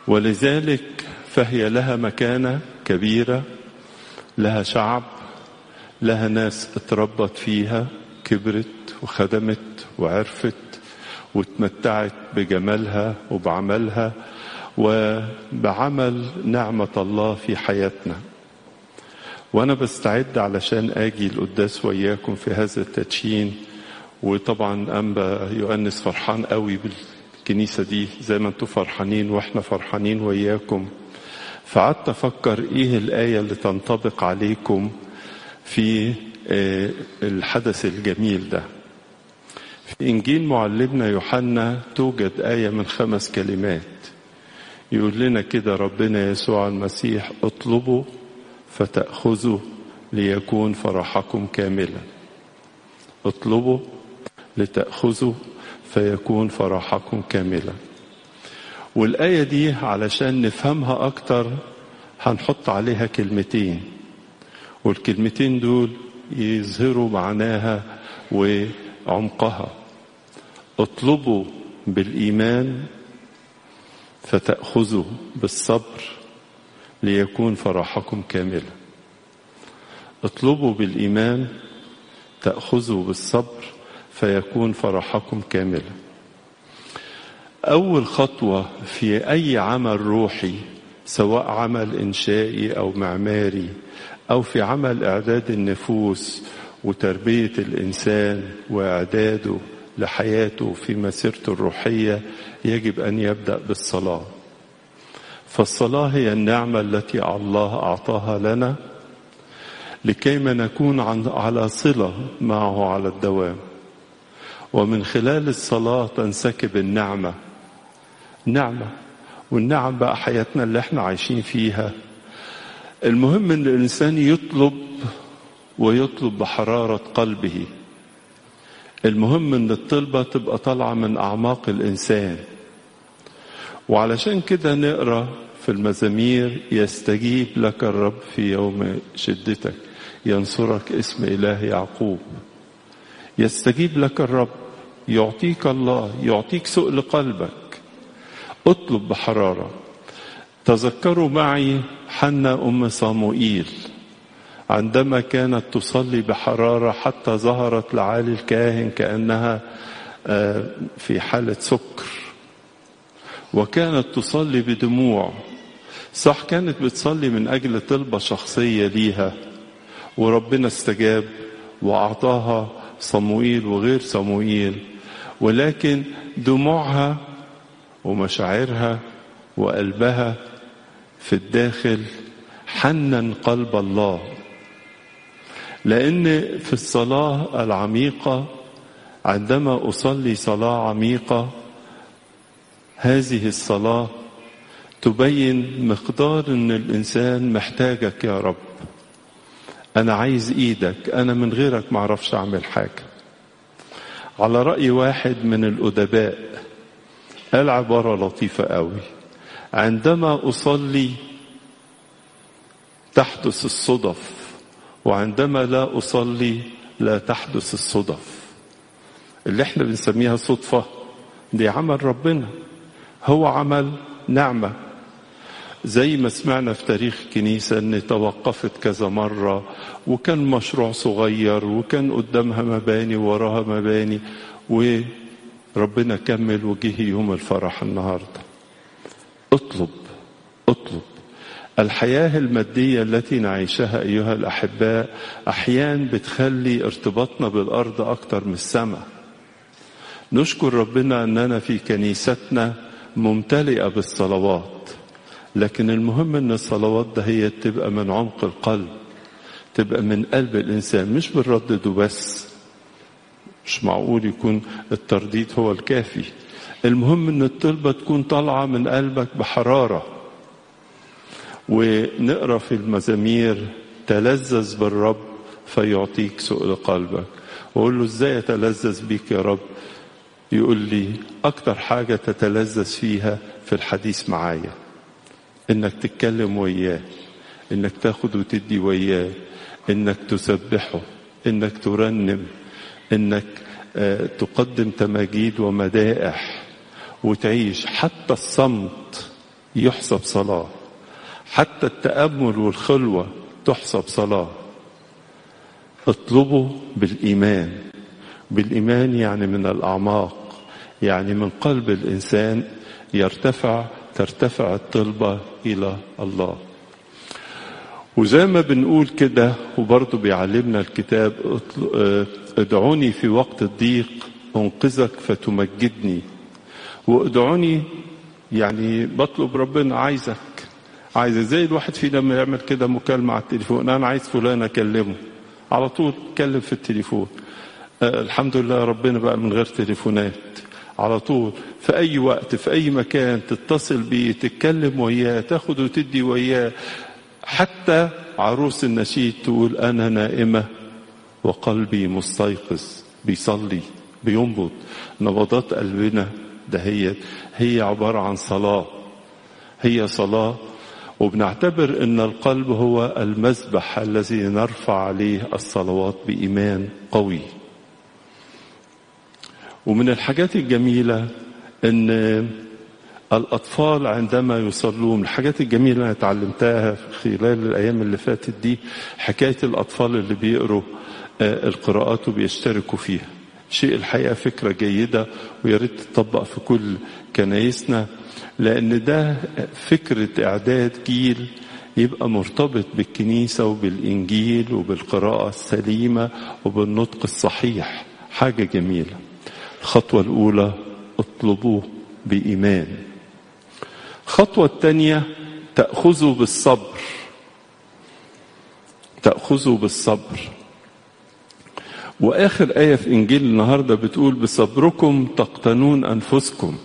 ولذلك فهي لها مكانة كبيرة لها شعب لها ناس اتربت فيها كبرت وخدمت وعرفت واتمتعت بجمالها وبعملها وبعمل نعمة الله في حياتنا وأنا بستعد علشان أجي القداس وياكم في هذا التدشين وطبعا أنبا يؤنس فرحان قوي بالكنيسة دي زي ما انتم فرحانين واحنا فرحانين وياكم فقعدت أفكر إيه الآية اللي تنطبق عليكم في الحدث الجميل ده في إنجيل معلمنا يوحنا توجد آية من خمس كلمات يقول لنا كده ربنا يسوع المسيح اطلبوا فتأخذوا ليكون فرحكم كاملا اطلبوا لتأخذوا فيكون فرحكم كاملا والآية دي علشان نفهمها أكتر هنحط عليها كلمتين والكلمتين دول يظهروا معناها وعمقها اطلبوا بالإيمان فتأخذوا بالصبر ليكون فرحكم كاملا اطلبوا بالإيمان تأخذوا بالصبر فيكون فرحكم كاملا أول خطوة في أي عمل روحي سواء عمل إنشائي أو معماري أو في عمل إعداد النفوس وتربية الإنسان وإعداده لحياته في مسيرته الروحية يجب أن يبدأ بالصلاة فالصلاة هي النعمة التي الله أعطاها لنا لكيما نكون على صلة معه على الدوام ومن خلال الصلاة تنسكب النعمة نعمة والنعم بقى حياتنا اللي احنا عايشين فيها المهم ان الانسان يطلب ويطلب بحرارة قلبه المهم ان الطلبة تبقى طالعة من اعماق الانسان وعلشان كده نقرا في المزامير يستجيب لك الرب في يوم شدتك ينصرك اسم اله يعقوب يستجيب لك الرب يعطيك الله يعطيك سؤل قلبك اطلب بحرارة تذكروا معي حنا أم صاموئيل عندما كانت تصلي بحرارة حتى ظهرت لعالي الكاهن كأنها في حالة سكر وكانت تصلي بدموع صح كانت بتصلي من أجل طلبة شخصية ليها وربنا استجاب وأعطاها صموئيل وغير صموئيل ولكن دموعها ومشاعرها وقلبها في الداخل حنن قلب الله لأن في الصلاة العميقة عندما أصلي صلاة عميقة هذه الصلاة تبين مقدار ان الانسان محتاجك يا رب انا عايز ايدك انا من غيرك معرفش اعمل حاجه على راي واحد من الادباء قال عباره لطيفه قوي عندما اصلي تحدث الصدف وعندما لا اصلي لا تحدث الصدف اللي احنا بنسميها صدفه دي عمل ربنا هو عمل نعمه زي ما سمعنا في تاريخ الكنيسة ان توقفت كذا مرة وكان مشروع صغير وكان قدامها مباني وراها مباني وربنا كمل وجه يوم الفرح النهاردة اطلب اطلب الحياة المادية التي نعيشها أيها الأحباء أحيان بتخلي ارتباطنا بالأرض أكتر من السماء نشكر ربنا أننا في كنيستنا ممتلئة بالصلوات لكن المهم ان الصلوات ده هي تبقى من عمق القلب تبقى من قلب الانسان مش بالردد وبس مش معقول يكون الترديد هو الكافي المهم ان الطلبة تكون طالعة من قلبك بحرارة ونقرا في المزامير تلذذ بالرب فيعطيك سؤل قلبك واقول له ازاي اتلذذ بيك يا رب يقول لي اكتر حاجة تتلذذ فيها في الحديث معايا انك تتكلم وياه انك تاخد وتدي وياه انك تسبحه انك ترنم انك تقدم تماجيد ومدائح وتعيش حتى الصمت يحسب صلاة حتى التأمل والخلوة تحسب صلاة اطلبوا بالإيمان بالإيمان يعني من الأعماق يعني من قلب الإنسان يرتفع ترتفع الطلبة إلى الله وزي ما بنقول كده وبرضه بيعلمنا الكتاب ادعوني في وقت الضيق انقذك فتمجدني وادعوني يعني بطلب ربنا عايزك عايز زي الواحد فينا لما يعمل كده مكالمة على التليفون انا عايز فلان اكلمه على طول اتكلم في التليفون أه الحمد لله ربنا بقى من غير تليفونات على طول في اي وقت في اي مكان تتصل بيه تتكلم وياه تاخد وتدي وياه حتى عروس النشيد تقول انا نائمه وقلبي مستيقظ بيصلي بينبض نبضات قلبنا ده هي هي عباره عن صلاه هي صلاه وبنعتبر ان القلب هو المذبح الذي نرفع عليه الصلوات بايمان قوي ومن الحاجات الجميله ان الاطفال عندما يصلون الحاجات الجميله اللي انا اتعلمتها خلال الايام اللي فاتت دي حكايه الاطفال اللي بيقروا القراءات وبيشتركوا فيها شيء الحقيقه فكره جيده ويا ريت تطبق في كل كنايسنا لان ده فكره اعداد جيل يبقى مرتبط بالكنيسه وبالانجيل وبالقراءه السليمه وبالنطق الصحيح حاجه جميله الخطوه الاولى اطلبوه بايمان الخطوه الثانيه تاخذوا بالصبر تاخذوا بالصبر واخر ايه في انجيل النهارده بتقول بصبركم تقتنون انفسكم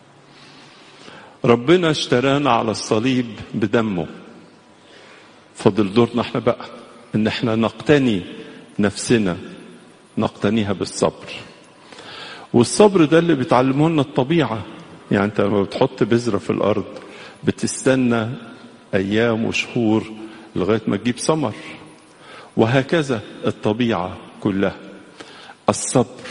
ربنا اشترانا على الصليب بدمه فضل دورنا احنا بقى ان احنا نقتني نفسنا نقتنيها بالصبر والصبر ده اللي بتعلمه لنا الطبيعه يعني انت لما بتحط بذره في الارض بتستنى ايام وشهور لغايه ما تجيب ثمر وهكذا الطبيعه كلها الصبر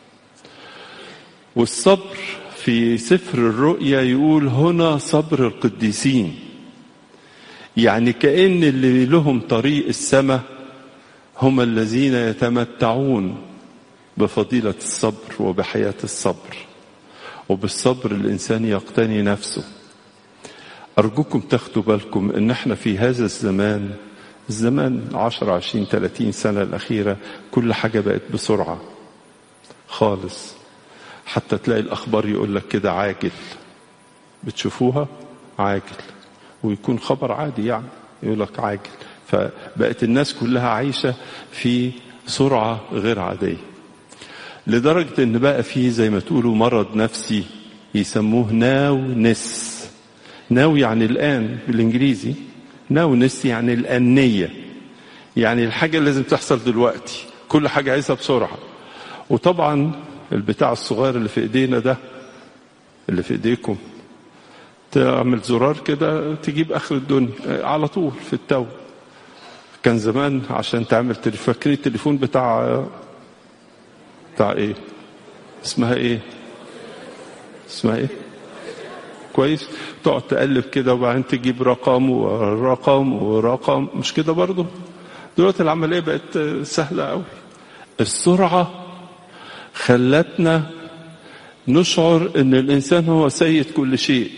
والصبر في سفر الرؤيا يقول هنا صبر القديسين يعني كأن اللي لهم طريق السماء هم الذين يتمتعون بفضيلة الصبر وبحياة الصبر وبالصبر الإنسان يقتني نفسه أرجوكم تاخدوا بالكم إن احنا في هذا الزمان الزمان 10 20 30 سنة الأخيرة كل حاجة بقت بسرعة خالص حتى تلاقي الأخبار يقول لك كده عاجل بتشوفوها عاجل ويكون خبر عادي يعني يقول لك عاجل فبقت الناس كلها عايشة في سرعة غير عادية لدرجة ان بقى في زي ما تقولوا مرض نفسي يسموه ناو نس ناو يعني الآن بالإنجليزي ناو نس يعني الأنية يعني الحاجة اللي لازم تحصل دلوقتي كل حاجة عايزها بسرعة وطبعا البتاع الصغير اللي في ايدينا ده اللي في ايديكم تعمل زرار كده تجيب اخر الدنيا على طول في التو كان زمان عشان تعمل فاكرين التليفون بتاع بتاع ايه اسمها ايه اسمها ايه كويس تقعد تقلب كده وبعدين تجيب رقم ورقم ورقم مش كده برضه دلوقتي العمليه بقت سهله قوي السرعه خلتنا نشعر ان الانسان هو سيد كل شيء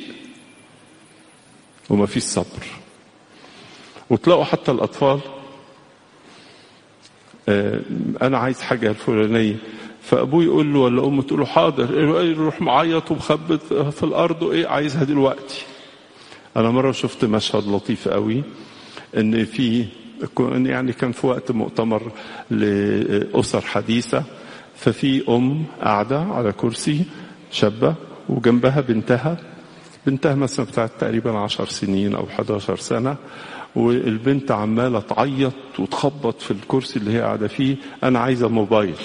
وما فيش صبر وتلاقوا حتى الاطفال انا عايز حاجه الفلانيه فابوه يقول له ولا امه تقول له حاضر يروح معيط ومخبط في الارض وايه عايزها دلوقتي انا مره شفت مشهد لطيف قوي ان في يعني كان في وقت مؤتمر لاسر حديثه ففي ام قاعده على كرسي شابه وجنبها بنتها بنتها مثلا بتاعت تقريبا عشر سنين او 11 سنه والبنت عماله تعيط وتخبط في الكرسي اللي هي قاعده فيه انا عايزه موبايل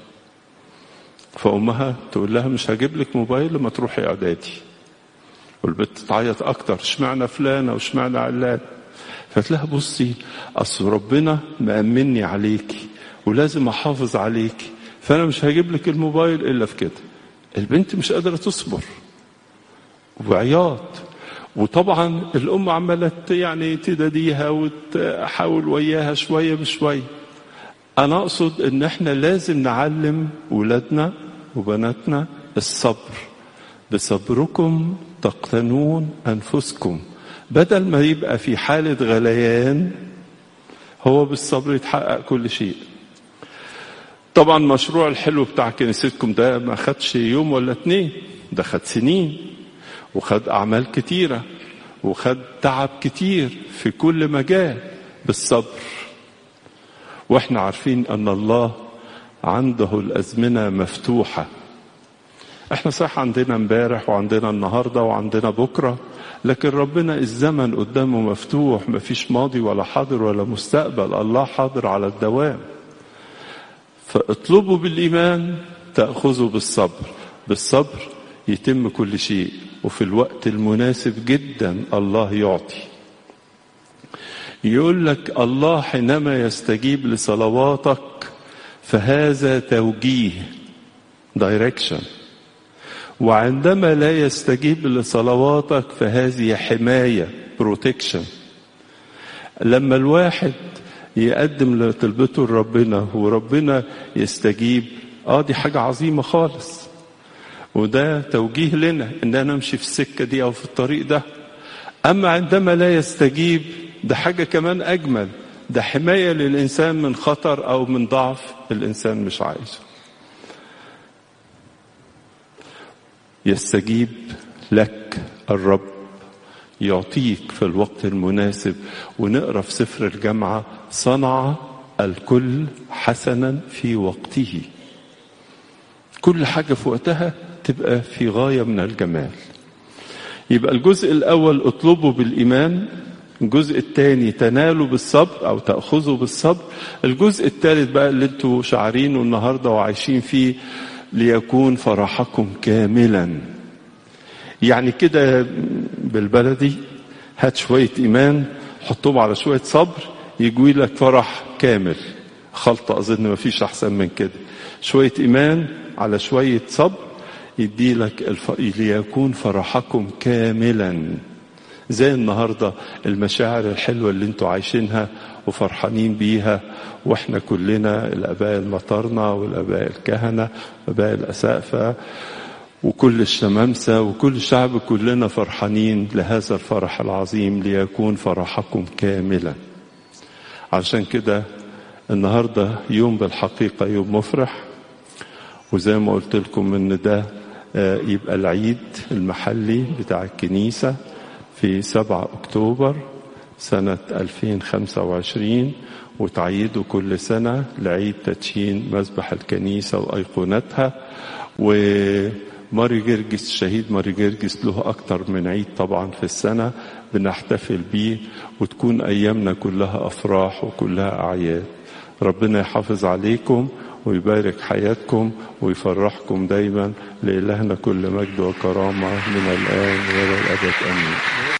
فامها تقول لها مش هجيب لك موبايل لما تروحي اعدادي والبنت تعيط اكتر اشمعنى فلانه واشمعنى علان فتلاقيها بصي اصل ربنا مأمني عليكي ولازم احافظ عليكي فانا مش هجيب لك الموبايل الا في كده البنت مش قادره تصبر وعياط وطبعا الأم عمالة يعني تداديها وتحاول وياها شوية بشوية أنا أقصد إن إحنا لازم نعلم ولادنا وبناتنا الصبر بصبركم تقتنون أنفسكم بدل ما يبقى في حالة غليان هو بالصبر يتحقق كل شيء طبعا مشروع الحلو بتاع كنيستكم ده ما خدش يوم ولا اتنين ده خد سنين وخد أعمال كتيرة وخد تعب كتير في كل مجال بالصبر واحنا عارفين أن الله عنده الأزمنة مفتوحة احنا صح عندنا امبارح وعندنا النهارده وعندنا بكره لكن ربنا الزمن قدامه مفتوح مفيش ماضي ولا حاضر ولا مستقبل الله حاضر على الدوام فاطلبوا بالايمان تاخذوا بالصبر بالصبر يتم كل شيء وفي الوقت المناسب جدا الله يعطي يقول لك الله حينما يستجيب لصلواتك فهذا توجيه دايركشن وعندما لا يستجيب لصلواتك فهذه حماية بروتكشن لما الواحد يقدم لطلبته لربنا وربنا يستجيب اه دي حاجة عظيمة خالص وده توجيه لنا ان انا امشي في السكة دي او في الطريق ده اما عندما لا يستجيب ده حاجة كمان اجمل ده حماية للانسان من خطر او من ضعف الانسان مش عايزه يستجيب لك الرب يعطيك في الوقت المناسب ونقرا في سفر الجامعه صنع الكل حسنا في وقته كل حاجه في وقتها تبقى في غايه من الجمال يبقى الجزء الاول اطلبوا بالايمان الجزء الثاني تنالوا بالصبر او تاخذوا بالصبر الجزء الثالث بقى اللي انتوا شعارينه النهارده وعايشين فيه ليكون فرحكم كاملا يعني كده بالبلدي هات شوية إيمان حطهم على شوية صبر يجوي لك فرح كامل خلطة أظن ما فيش أحسن من كده شوية إيمان على شوية صبر يدي لك الف... ليكون فرحكم كاملا زي النهاردة المشاعر الحلوة اللي انتوا عايشينها وفرحانين بيها واحنا كلنا الاباء المطرنة والاباء الكهنة واباء الاسقفة وكل الشمامسة وكل الشعب كلنا فرحانين لهذا الفرح العظيم ليكون فرحكم كاملا عشان كده النهاردة يوم بالحقيقة يوم مفرح وزي ما قلت لكم ان ده يبقى العيد المحلي بتاع الكنيسة في 7 أكتوبر سنة 2025 وتعيدوا كل سنة لعيد تدشين مذبح الكنيسة وأيقونتها وماري جرجس الشهيد ماري جرجس له أكتر من عيد طبعا في السنة بنحتفل بيه وتكون أيامنا كلها أفراح وكلها أعياد ربنا يحافظ عليكم ويبارك حياتكم ويفرحكم دايما لإلهنا كل مجد وكرامة من الآن وإلى الأبد آمين